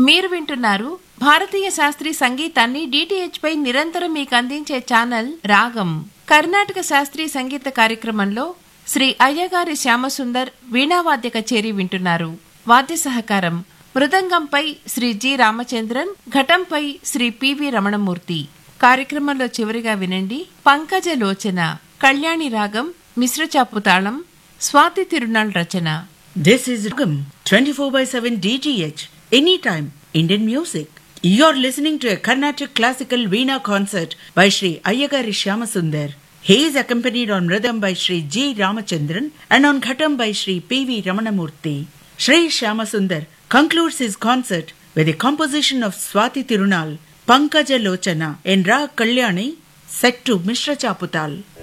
మీరు వింటున్నారు భారతీయ శాస్త్రీయ సంగీతాన్ని డిటిహెచ్ పై నిరంతరం మీకు అందించే ఛానల్ రాగం కర్ణాటక శాస్త్రీయ సంగీత కార్యక్రమంలో శ్రీ అయ్యగారి శ్యామసుందర్ వీణావాద్య కచేరీ వింటున్నారు వాద్య సహకారం మృదంగంపై శ్రీ జి రామచంద్రన్ ఘటంపై శ్రీ పివి రమణమూర్తి కార్యక్రమంలో చివరిగా వినండి పంకజ లోచన కళ్యాణి రాగం మిశ్రచాపు తాళం స్వాతి తిరునాళ్ రచన This is Ragam 24 by 7 DTH. Anytime Indian music. You're listening to a Carnatic classical Veena concert by Sri Ayyagari Shyamasundar. He is accompanied on Mridam by Sri G. Ramachandran and on Ghatam by Sri P.V. Ramanamurthy. Sri Shyamasundar concludes his concert with a composition of Swati Tirunal, Pankaja Lochana in Ra Kalyani set to Mishra Chaputal.